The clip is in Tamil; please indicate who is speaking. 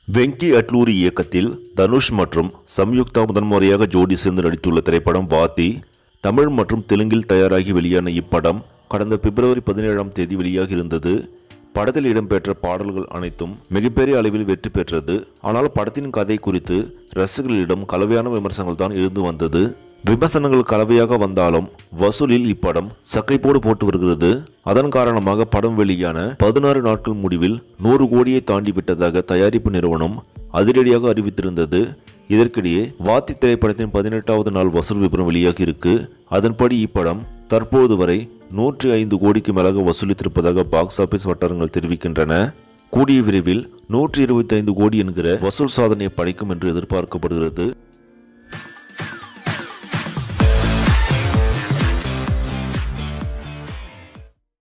Speaker 1: வெங்கி அட்லூரி இயக்கத்தில் தனுஷ் மற்றும் சம்யுக்தா முதன்முறையாக ஜோடி சேர்ந்து நடித்துள்ள திரைப்படம் வாத்தி தமிழ் மற்றும் தெலுங்கில் தயாராகி வெளியான இப்படம் கடந்த பிப்ரவரி பதினேழாம் தேதி வெளியாகி இருந்தது படத்தில் இடம்பெற்ற பாடல்கள் அனைத்தும் மிகப்பெரிய அளவில் வெற்றி பெற்றது ஆனால் படத்தின் கதை குறித்து ரசிகர்களிடம் கலவையான விமர்சனங்கள் தான் இருந்து வந்தது விமர்சனங்கள் கலவையாக வந்தாலும் வசூலில் இப்படம் சக்கைப்போடு போட்டு வருகிறது அதன் காரணமாக படம் வெளியான பதினாறு நாட்கள் முடிவில் நூறு கோடியை தாண்டி விட்டதாக தயாரிப்பு நிறுவனம் அதிரடியாக அறிவித்திருந்தது இதற்கிடையே வாத்தி திரைப்படத்தின் பதினெட்டாவது நாள் வசூல் விபரம் வெளியாகி இருக்கு அதன்படி இப்படம் தற்போது வரை நூற்றி ஐந்து கோடிக்கு மேலாக வசூலித்திருப்பதாக பாக்ஸ் ஆபீஸ் வட்டாரங்கள் தெரிவிக்கின்றன கூடிய விரைவில் நூற்றி இருபத்தி ஐந்து கோடி என்கிற வசூல் சாதனையை படைக்கும் என்று எதிர்பார்க்கப்படுகிறது